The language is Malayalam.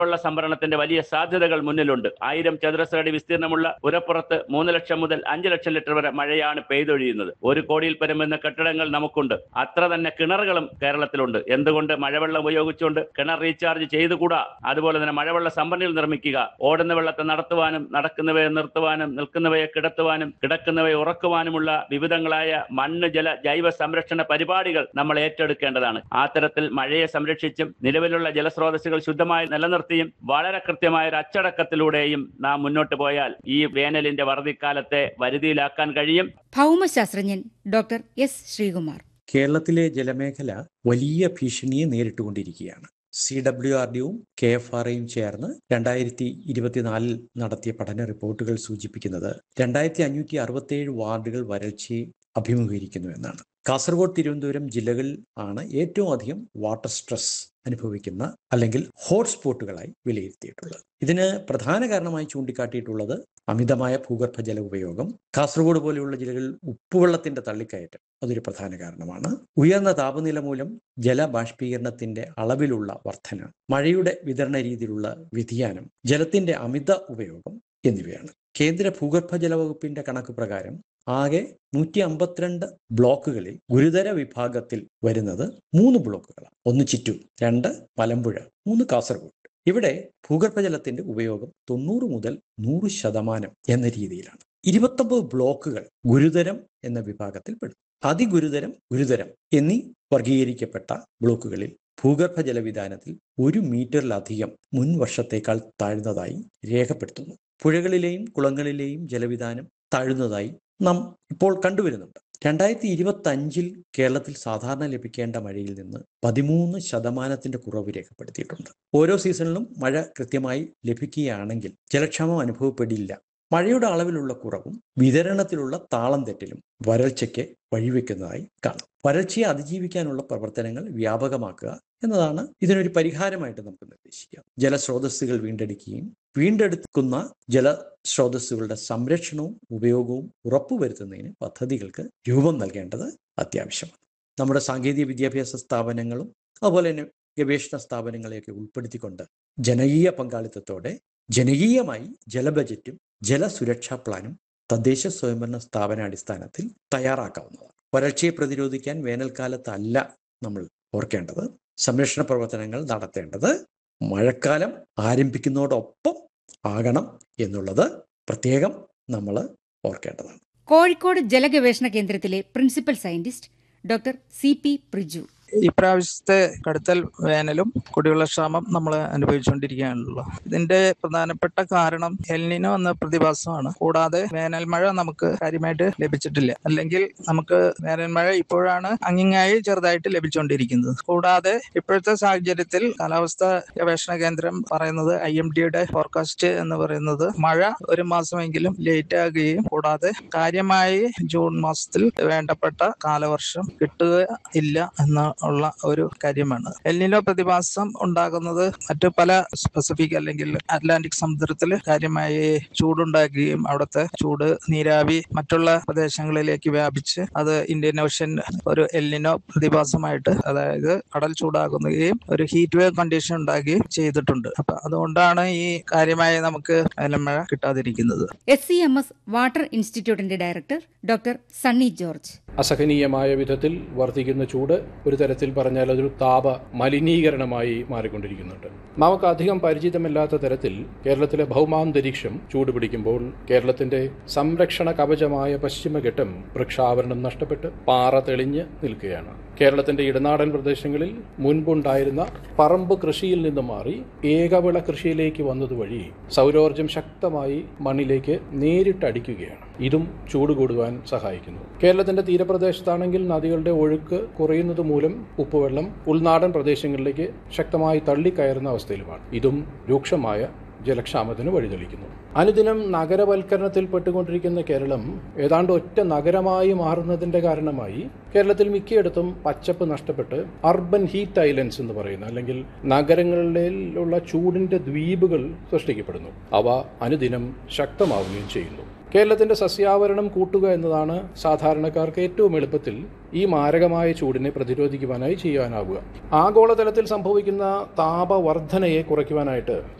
മഴവെള്ള സംഭരണത്തിന്റെ വലിയ സാധ്യതകൾ മുന്നിലുണ്ട് ആയിരം ചതുരശ്ര അടി വിസ്തീർണമുള്ള പുരപ്പുറത്ത് മൂന്ന് ലക്ഷം മുതൽ അഞ്ച് ലക്ഷം ലിറ്റർ വരെ മഴയാണ് പെയ്തൊഴിയുന്നത് ഒരു കോടിയിൽ പരമുന്ന കെട്ടിടങ്ങൾ നമുക്കുണ്ട് അത്ര തന്നെ കിണറുകളും കേരളത്തിലുണ്ട് എന്തുകൊണ്ട് മഴവെള്ളം ഉപയോഗിച്ചുകൊണ്ട് കിണർ റീചാർജ് ചെയ്തുകൂടാ അതുപോലെ തന്നെ മഴവെള്ള സംഭരണികൾ നിർമ്മിക്കുക ഓടുന്ന വെള്ളത്തെ നടത്തുവാനും നടക്കുന്നവയെ നിർത്തുവാനും നിൽക്കുന്നവയെ കിടത്തുവാനും കിടക്കുന്നവയെ ഉറക്കുവാനുമുള്ള വിവിധങ്ങളായ മണ്ണ് ജല ജൈവ സംരക്ഷണ പരിപാടികൾ നമ്മൾ ഏറ്റെടുക്കേണ്ടതാണ് ആ തരത്തിൽ മഴയെ സംരക്ഷിച്ചും നിലവിലുള്ള ജലസ്രോതസ്സുകൾ ശുദ്ധമായി നിലനിർത്തിയും വളരെ കൃത്യമായ ഒരു അച്ചടക്കത്തിലൂടെയും നാം മുന്നോട്ട് പോയാൽ ഈ വേനലിന്റെ വറുതിക്കാലത്തെ വരുതിയിലാക്കാൻ കഴിയും ഭൗമശാസ്ത്രജ്ഞൻ ഡോക്ടർ എസ് ശ്രീകുമാർ കേരളത്തിലെ ജലമേഖല വലിയ ഭീഷണിയെ നേരിട്ടുകൊണ്ടിരിക്കുകയാണ് സി ഡബ്ല്യു ആർ ഡിയും കെ എഫ് ആർ ഐയും ചേർന്ന് രണ്ടായിരത്തി ഇരുപത്തിനാലിൽ നടത്തിയ പഠന റിപ്പോർട്ടുകൾ സൂചിപ്പിക്കുന്നത് രണ്ടായിരത്തി അഞ്ഞൂറ്റി അറുപത്തേഴ് വാർഡുകൾ വരൾച്ചയെ അഭിമുഖീകരിക്കുന്നു എന്നാണ് കാസർഗോഡ് തിരുവനന്തപുരം ജില്ലകൾ ആണ് ഏറ്റവും അധികം വാട്ടർ സ്ട്രെസ് അനുഭവിക്കുന്ന അല്ലെങ്കിൽ ഹോട്ട്സ്പോട്ടുകളായി വിലയിരുത്തിയിട്ടുള്ളത് ഇതിന് പ്രധാന കാരണമായി ചൂണ്ടിക്കാട്ടിയിട്ടുള്ളത് അമിതമായ ഭൂഗർഭജല ഉപയോഗം കാസർഗോഡ് പോലെയുള്ള ജില്ലകളിൽ ഉപ്പുവെള്ളത്തിന്റെ തള്ളിക്കയറ്റം അതൊരു പ്രധാന കാരണമാണ് ഉയർന്ന താപനില മൂലം ജലബാഷ്പീകരണത്തിന്റെ അളവിലുള്ള വർധന മഴയുടെ വിതരണ രീതിയിലുള്ള വ്യതിയാനം ജലത്തിന്റെ അമിത ഉപയോഗം എന്നിവയാണ് കേന്ദ്ര ഭൂഗർഭജല വകുപ്പിന്റെ കണക്ക് പ്രകാരം ആകെ നൂറ്റി അമ്പത്തിരണ്ട് ബ്ലോക്കുകളിൽ ഗുരുതര വിഭാഗത്തിൽ വരുന്നത് മൂന്ന് ബ്ലോക്കുകളാണ് ഒന്ന് ചിറ്റൂർ രണ്ട് മലമ്പുഴ മൂന്ന് കാസർഗോഡ് ഇവിടെ ഭൂഗർഭജലത്തിന്റെ ഉപയോഗം തൊണ്ണൂറ് മുതൽ നൂറ് ശതമാനം എന്ന രീതിയിലാണ് ഇരുപത്തൊമ്പത് ബ്ലോക്കുകൾ ഗുരുതരം എന്ന വിഭാഗത്തിൽ പെടും അതിഗുരുതരം ഗുരുതരം എന്നീ വർഗീകരിക്കപ്പെട്ട ബ്ലോക്കുകളിൽ ഭൂഗർഭജല വിധാനത്തിൽ ഒരു മീറ്ററിലധികം മുൻ വർഷത്തേക്കാൾ താഴ്ന്നതായി രേഖപ്പെടുത്തുന്നു പുഴകളിലെയും കുളങ്ങളിലെയും ജലവിധാനം താഴുന്നതായി നാം ഇപ്പോൾ കണ്ടുവരുന്നുണ്ട് രണ്ടായിരത്തി ഇരുപത്തി അഞ്ചിൽ കേരളത്തിൽ സാധാരണ ലഭിക്കേണ്ട മഴയിൽ നിന്ന് പതിമൂന്ന് ശതമാനത്തിന്റെ കുറവ് രേഖപ്പെടുത്തിയിട്ടുണ്ട് ഓരോ സീസണിലും മഴ കൃത്യമായി ലഭിക്കുകയാണെങ്കിൽ ജലക്ഷാമം അനുഭവപ്പെടില്ല മഴയുടെ അളവിലുള്ള കുറവും വിതരണത്തിലുള്ള താളം തെറ്റിലും വരൾച്ചയ്ക്ക് വഴിവെക്കുന്നതായി കാണും വരൾച്ചയെ അതിജീവിക്കാനുള്ള പ്രവർത്തനങ്ങൾ വ്യാപകമാക്കുക എന്നതാണ് ഇതിനൊരു പരിഹാരമായിട്ട് നമുക്ക് നിർദ്ദേശിക്കാം ജലസ്രോതസ്സുകൾ വീണ്ടെടുക്കുകയും വീണ്ടെടുക്കുന്ന ജലസ്രോതസ്സുകളുടെ സംരക്ഷണവും ഉപയോഗവും ഉറപ്പുവരുത്തുന്നതിന് പദ്ധതികൾക്ക് രൂപം നൽകേണ്ടത് അത്യാവശ്യമാണ് നമ്മുടെ സാങ്കേതിക വിദ്യാഭ്യാസ സ്ഥാപനങ്ങളും അതുപോലെ തന്നെ ഗവേഷണ സ്ഥാപനങ്ങളെയൊക്കെ ഉൾപ്പെടുത്തിക്കൊണ്ട് ജനകീയ പങ്കാളിത്തത്തോടെ ജനകീയമായി ജലബജറ്റും ജലസുരക്ഷാ പ്ലാനും തദ്ദേശ സ്വയംഭരണ സ്ഥാപനാടിസ്ഥാനത്തിൽ തയ്യാറാക്കാവുന്നതാണ് വരൾച്ചയെ പ്രതിരോധിക്കാൻ വേനൽക്കാലത്തല്ല നമ്മൾ ഓർക്കേണ്ടത് സംരക്ഷണ പ്രവർത്തനങ്ങൾ നടത്തേണ്ടത് മഴക്കാലം ആരംഭിക്കുന്നതോടൊപ്പം ആകണം എന്നുള്ളത് പ്രത്യേകം നമ്മൾ ഓർക്കേണ്ടതാണ് കോഴിക്കോട് ജലഗവേഷണ കേന്ദ്രത്തിലെ principal scientist doctor C P Priju ഇപ്രാവശ്യത്തെ കടുത്തൽ വേനലും കുടിവെള്ള ക്ഷാമം നമ്മൾ അനുഭവിച്ചുകൊണ്ടിരിക്കുകയാണല്ലോ ഇതിന്റെ പ്രധാനപ്പെട്ട കാരണം എൽനിനോ എന്ന പ്രതിഭാസമാണ് കൂടാതെ വേനൽ മഴ നമുക്ക് കാര്യമായിട്ട് ലഭിച്ചിട്ടില്ല അല്ലെങ്കിൽ നമുക്ക് വേനൽ മഴ ഇപ്പോഴാണ് അങ്ങിങ്ങായി ചെറുതായിട്ട് ലഭിച്ചുകൊണ്ടിരിക്കുന്നത് കൂടാതെ ഇപ്പോഴത്തെ സാഹചര്യത്തിൽ കാലാവസ്ഥ ഗവേഷണ കേന്ദ്രം പറയുന്നത് ഐ എം ഡിയുടെ ഫോർകാസ്റ്റ് എന്ന് പറയുന്നത് മഴ ഒരു മാസമെങ്കിലും ലേറ്റ് ആകുകയും കൂടാതെ കാര്യമായി ജൂൺ മാസത്തിൽ വേണ്ടപ്പെട്ട കാലവർഷം കിട്ടുക ഇല്ല എന്ന ഉള്ള ഒരു കാര്യമാണ് എൽനിനോ പ്രതിഭാസം ഉണ്ടാകുന്നത് മറ്റു പല പസഫിക് അല്ലെങ്കിൽ അറ്റ്ലാന്റിക് സമുദ്രത്തിൽ കാര്യമായി ചൂടുണ്ടാക്കുകയും അവിടുത്തെ ചൂട് നീരാവി മറ്റുള്ള പ്രദേശങ്ങളിലേക്ക് വ്യാപിച്ച് അത് ഇന്ത്യൻ ഓഷ്യൻ ഒരു എൽനിനോ പ്രതിഭാസമായിട്ട് അതായത് കടൽ ചൂടാകുകയും ഒരു ഹീറ്റ് വേവ് കണ്ടീഷൻ ഉണ്ടാകുകയും ചെയ്തിട്ടുണ്ട് അപ്പൊ അതുകൊണ്ടാണ് ഈ കാര്യമായി നമുക്ക് മഴ കിട്ടാതിരിക്കുന്നത് S C M S water ഇൻസ്റ്റിറ്റ്യൂട്ടിന്റെ ഡയറക്ടർ ഡോക്ടർ സണ്ണി ജോർജ് അസഹനീയമായ വിധത്തിൽ വർദ്ധിക്കുന്ന ചൂട് ഒരു തരത്തിൽ പറഞ്ഞാൽ അതൊരു താപ മലിനീകരണമായി മാറിക്കൊണ്ടിരിക്കുന്നുണ്ട് നമുക്ക് അധികം പരിചിതമല്ലാത്ത തരത്തിൽ കേരളത്തിലെ ഭൗമാന്തരീക്ഷം ചൂട് പിടിക്കുമ്പോൾ കേരളത്തിന്റെ സംരക്ഷണ കവചമായ പശ്ചിമഘട്ടം വൃക്ഷാവരണം നഷ്ടപ്പെട്ട് പാറ തെളിഞ്ഞ് നിൽക്കുകയാണ് കേരളത്തിന്റെ ഇടനാടൻ പ്രദേശങ്ങളിൽ മുൻപുണ്ടായിരുന്ന പറമ്പ് കൃഷിയിൽ നിന്ന് മാറി ഏകവിള കൃഷിയിലേക്ക് വന്നതുവഴി സൗരോർജം ശക്തമായി മണ്ണിലേക്ക് നേരിട്ടടിക്കുകയാണ് ഇതും ചൂട് കൂടുവാൻ സഹായിക്കുന്നു കേരളത്തിന്റെ തീരപ്രദേശത്താണെങ്കിൽ നദികളുടെ ഒഴുക്ക് കുറയുന്നത് മൂലം ഉപ്പുവെള്ളം ഉൾനാടൻ പ്രദേശങ്ങളിലേക്ക് ശക്തമായി തള്ളിക്കയറുന്ന അവസ്ഥയിലുമാണ് ഇതും രൂക്ഷമായ ജലക്ഷാമത്തിന് വഴിതെളിക്കുന്നു അനുദിനം നഗരവൽക്കരണത്തിൽ പെട്ടുകൊണ്ടിരിക്കുന്ന കേരളം ഏതാണ്ട് ഒറ്റ നഗരമായി മാറുന്നതിന്റെ കാരണമായി കേരളത്തിൽ മിക്കയിടത്തും പച്ചപ്പ് നഷ്ടപ്പെട്ട് അർബൻ ഹീറ്റ് ഐലൻഡ്സ് എന്ന് പറയുന്ന അല്ലെങ്കിൽ നഗരങ്ങളിലുള്ള ചൂടിന്റെ ദ്വീപുകൾ സൃഷ്ടിക്കപ്പെടുന്നു അവ അനുദിനം ശക്തമാവുകയും ചെയ്യുന്നു കേരളത്തിന്റെ സസ്യാവരണം കൂട്ടുക എന്നതാണ് സാധാരണക്കാർക്ക് ഏറ്റവും എളുപ്പത്തിൽ ഈ മാരകമായ ചൂടിനെ പ്രതിരോധിക്കുവാനായി ചെയ്യാനാവുക ആഗോളതലത്തിൽ സംഭവിക്കുന്ന താപവർധനയെ കുറയ്ക്കുവാനായിട്ട്